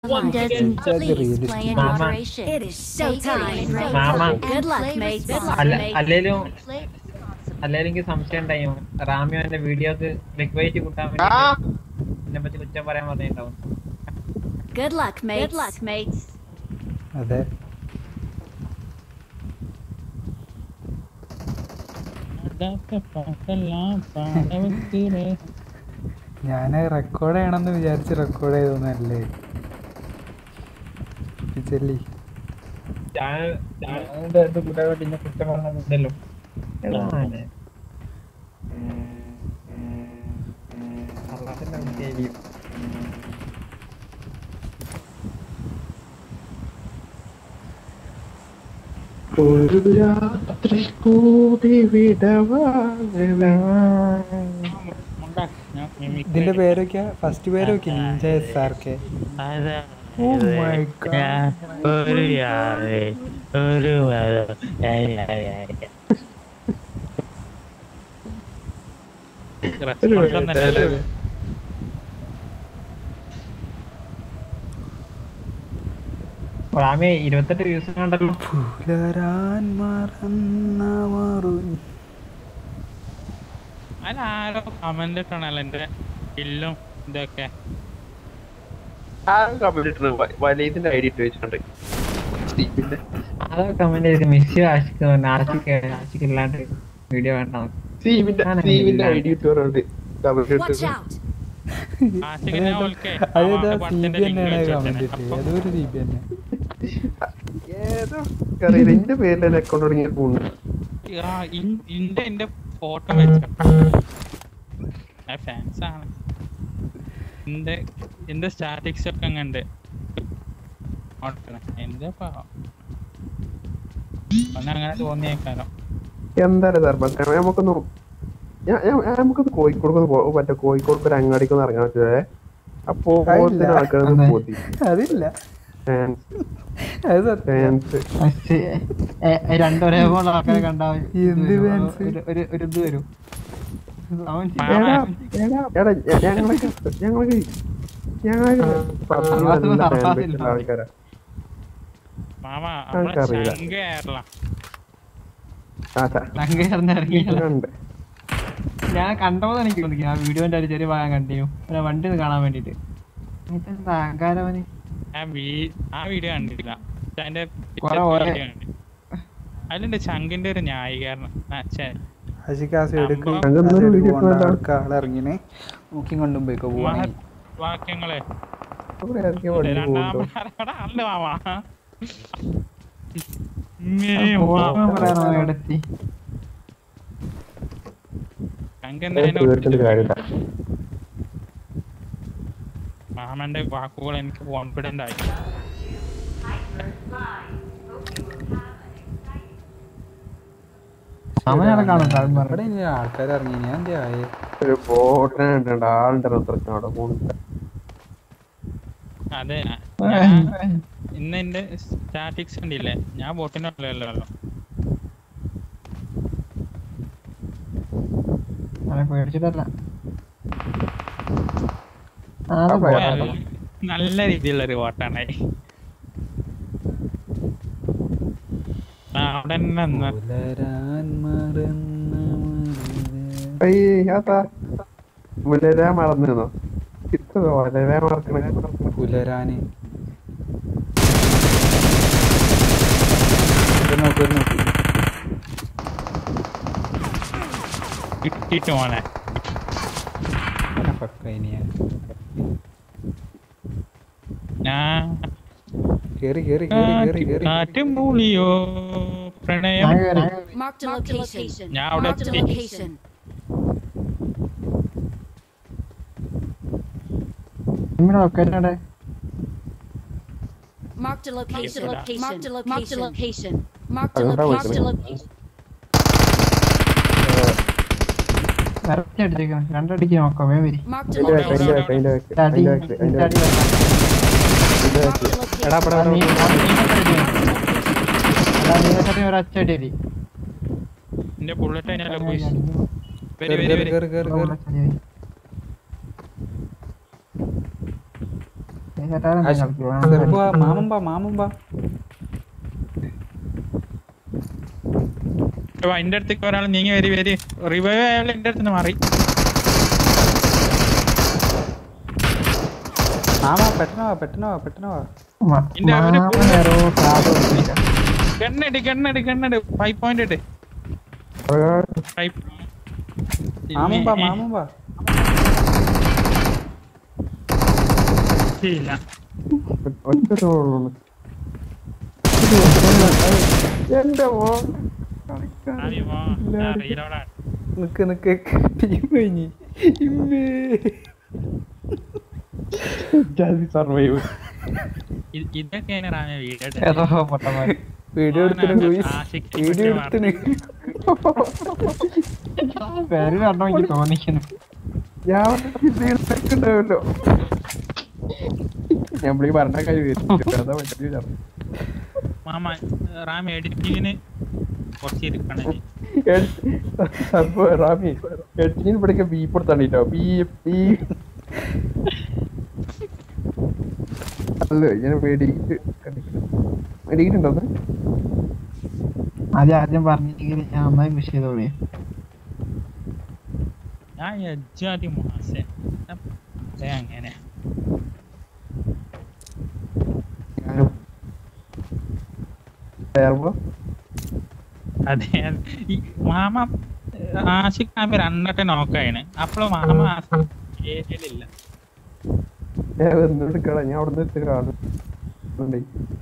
Doesn't please play in Mama. moderation. It is Stay showtime. clean. Mama. Good luck, mates. അല്ല അല്ലേലും Play responsibly. അല്ലേലും എനിക്ക് സംശയം ഉണ്ടായി റാമിയോ എന്റെ വീഡിയോക്ക് ക്ലിക്ക് വെയിറ്റ് കൂട്ടാൻ വേണ്ടി എന്നെ പറ്റി കുറ്റം പറയാൻ പറഞ്ഞിട്ടുണ്ടാവും Good luck, mates. Good luck, mates. അതെ ഞാൻ റെക്കോർഡ് ചെയ്യണമെന്ന് വിചാരിച്ച് റെക്കോർഡ് ചെയ്തൊന്നല്ലേ ചെല്ലി ഞാൻ ഞാനിത് ഇത് കൂട്ടാൻ വേണ്ടി എന്നെ കുറ്റം പറഞ്ഞിട്ടുണ്ടല്ലോ എടാ മോനെ. അള്ളാഹുവിന്റെ വിജയം. ഒരു രാത്രി കൂടി വിടവാങ്ങവേ ഇതിന്റെ പേരൊക്കെ ഫസ്റ്റ് പേരൊക്കെ ninja S R K Oh my God. ഒരു യാതെ ഒരു മതം. ഏയ് ഏയ് ഏയ് ഏയ്. Response ഒന്നല്ലല്ലോ ഇത്. റാമി ഇരുപത്തെട്ട് വ്യൂസ് കണ്ടല്ലോ പുലരാൻ മറന്ന മറു അതിലാരോ കമന്റ് ഇട്ടാണല്ലോ എന്റെ ഇല്ലും ഇതൊക്കെ ആരും കമന്റ് ഇട്ടത് വലിയതിന്റെ ഐഡി ഇട്ട് വെച്ചിട്ടുണ്ട് സ്റ്റീവിന്റെ അതാ കമന്റ് ചെയ്ത് മിസ് ആശിക്ക് ആശിക്ക് ആശിക്ക് ഇല്ലാണ്ട് വീഡിയോ വേണ്ട സ്റ്റീവിന്റെ ഞാനങ്ങനെ സ്റ്റീവിന്റെ ഇല്ല. ഐഡി ഇട്ട് പറഞ്ഞിട്ട് കമന്റ് Watch ഇട്ടത് out. ആശിക്കിനെ ഓൽക്കെ അതേതാ അവന്റെ സി പടത്തിന്റെ ബി link തന്നെയാണ് വെച്ച് കമന്റ് വെച്ചേനെ. ഇട്ട് ഏതൊരു സി ബി തന്നെ ഏതോ അറിയില്ല എന്റെ പേരിൽ തന്നെ അക്കൗണ്ട് തുടങ്ങിയ പോകുന്നു ആ, ഇൻ- ഇന്റെ എന്റെ ഫോട്ടോ വെച്ച ഫാൻസ് ആണ് എന്റെ എന്റെ സ്റ്റാറ്റിക്സ് ഒക്കെ അങ്ങണ്ട് എന്റെ പാവം അവന് അങ്ങനെ തോന്നിയേക്കാലോ എന്തായാലും സാർ നമുക്കൊന്ന് ഞാൻ- ഞാൻ- ഞാൻ നമുക്കൊന്ന് കോഴിക്കോട് മറ്റേ കോഴിക്കോട് ഒരു അങ്ങാടിക്കൊന്ന് ഇറങ്ങാൻ പറ്റുമേ അപ്പോ അതില്ല. ആൾക്കാരൊന്ന് പോതി അതില്ല ഫാൻസ് അത് സത്യം ഫാൻസ് രണ്ടൊരേ പോലെ ആൾക്കാരെ കണ്ടാ എന്ത് ഒരു- fans? ഒരു- ഒരു ഒരു ഇത് വരും അവൻ എടാ എടാ എടാ ഞ- ഞങ്ങളൊക്കെ ഞങ്ങളൊക്കെ ഞങ്ങളൊക്കെ പബ്ജി നല്ല fan base ഉള്ള ആൾക്കാരാ മാമ നമ്മളെ എനിക്കറിയില്ല. ശങ്ക കേരള ആട്ടാ അങ്ങേറിന് ഇറങ്ങി കണ്ട് ഞാൻ കണ്ടപ്പോൾ എനിക്ക് തോന്നി ആ വീഡിയോന്റെ ഒരു ചെറിയ ഭാഗം കണ്ടിരുന്നു പിന്നെ വണ്ടി ഒന്ന് കാണാൻ വേണ്ടിട്ട് ഇതെന്താ അഹങ്കാരവന് ആ വീ- ആ വീഡിയോ കണ്ടിട്ടില്ല പക്ഷെ അതിന്റെ കുറെ ഓരോ- വീഡിയോ കണ്ടു അതിലുണ്ട് ചങ്കിന്റെ ഒരു ന്യായീകരണം ആ, ഛെ, ആശിക്കാസ് എടുക്ക് അങ്ങനൊന്നും വിളിക്കട്ടെ. ആളിറങ്ങിനെ നോക്കി കൊണ്ടും പോയിക്കോ പോവാണേ മഹത് വാക്യങ്ങളെ ഇവിടെ ഇറക്കിയ വണ്ടി പോകുന്നുണ്ടോ രണ്ടാമത് അല്ല മാമ എടുത്തി ചങ്ക് ഞാൻ തീർച്ചയായിട്ടും കാര്യമില്ല മാമന്റെ വാക്കുകൾ എനിക്ക് കോൺഫിഡന്റ് ആയി അവനവിടെ കാണും ഇവിടെ ഇനി ആൾക്കാർ ഇറങ്ങി ഞാൻ എന്തേ ആയേ ഒരു ബോട്ടിനെ കണ്ടിട്ടുണ്ട് ആളുടെ അത്രയ്ക്ക് അവിടെ പോകുന്നുണ്ട് അതെ ഞാൻ ഇന്ന് എന്റെ സ്റ്റാറ്റിക്സ് ഉണ്ടില്ലേ ഞാൻ ബോട്ടിനല്ലോ അവനെ പേടിച്ചിട്ടല്ല ആ, ആ, അത് പോയാ. പോയാ. നല്ല രീതിയിലുള്ള ഒരു വോട്ടാണ് ആ അവിടെ തന്നെ നിന്ന് പുലരാൻ മറന്ന മറുതേ. അയ്യാത്താ മുലരാ മറന്നിരുന്നോ ഇത്ര വളരെ മറക്കണേ പുലരാന് ഇത് നോക്ക് ഇത് നോക്ക് കിട്ടിട്ട് മോനെ അങ്ങനെ fuck ആയിനിയാ. ഞാൻ കേറി കേറി കേറി കേറി കേറി കാറ്റും മൂളിയോ പ്രണയം ഞാൻ കേറി. Marked a location. ഞാൻ അവിടെ Marked a എത്തി location. നിങ്ങളുടെ ലൊക്കേഷൻ എവിടെ Marked a location. Marked a Marked a location. Marked a location. Marked a അതെന്താ location. വിളിക്കണേ? നിറച്ച് അടിച്ചേക്കണം രണ്ടടിക്ക് നോക്കാം വേ വരി Marked a അതിന്റെ ബാക്ക് അതിന്റെ location. ബാക്ക് അതിന്റെ ബാക്ക് അടി അതിന്റെ ബാക്ക് അതിന്റെ അടി ബാക്ക് അതിന്റെ Marked ബാക്ക് a location. എടാ അവിടെ നീ Marked a location. നീ ഒരു ഒറ്റ അടി അടി എന്റെ ബുള്ളറ്റ് അതിനല്ല പോയി വരി കേറി വരി കേറി വരി കേറി കേറി കേറി ചേട്ടാ സെർബുവാ മാമൻ ബാ മാമൻ ബാ അപ്പൊ എന്റെ അടുത്തേക്ക് ഒരാൾ നീങ്ങി വരി വരി റിവൈവ് ആയാലും എന്റെ അടുത്ത് മാറി മാമ പെട്ടെന്ന് വാ പെട്ടെന്ന് വാ പെട്ടെന്ന് വാ ഇന്റെ അവര് മാമനേരോ കാത് കൊടുത്തില്ല ഗണ്ണടി ഗണ്ണടി ഗണ്ണടി ഫൈവ് പോയിന്റ് ഇട്ട് ഫൈവ് മാമൻ ബാ മാമൻ ബാ ഇല്ല ഒറ്റ തോന്നുന്നു എന്റെ മോൻ ആവി പോ. ഞാൻ reload ആണ്. നിക്ക് നിക്ക് ടീം കഴിഞ്ഞ് ഇമ്മേ സർവൈവ് ഇ- ഇതൊക്കെയാണ് റാമ വീഡിയോ ഏതോ പൊട്ടന്മാര് വീഡിയോ എടുത്തിന് ലൂയിസ് ആഷിഖ് വീഡിയോ എടുത്തിന് പേര് കണ്ടോ എനിക്ക് തോന്നിക്കുന്നു ഞാൻ ഉണ്ടാവല്ലോ ഞാൻ വിളി പറഞ്ഞ കാര്യം അതാ പറ്റിയ മാമ റാം എഡിറ്റിങ്ങിന് കുറച്ച് ഇരിക്കണം അപ്പൊ റാമി എട്ടിന് പഠിക്കാൻ ബീപ്പ് കൊടുത്താണ്ടിട്ടോ ബീപ്പ് ബീ അല്ല ഞാൻ മേടിയിട്ട് മേടിയിട്ടുണ്ടോ അത്? ആദ്യം ആദ്യം പറഞ്ഞെങ്കിൽ ഞാൻ നന്നായി മിസ് ചെയ്തോളി ഞാൻ എജ്ജാതി മാസേ അതെ അങ്ങനെ ഞാനും കയറുമ്പോ അതെ ഈ മാമ ആഷിഖ് റാമി രണ്ടട്ടെ നോക്കാണ് അപ്പോഴും മാമ ഏരിയയിലില്ല ഞാൻ വന്നെടുക്കണം ഞാൻ അവിടെ നിന്ന് കാണുന്നുണ്ട്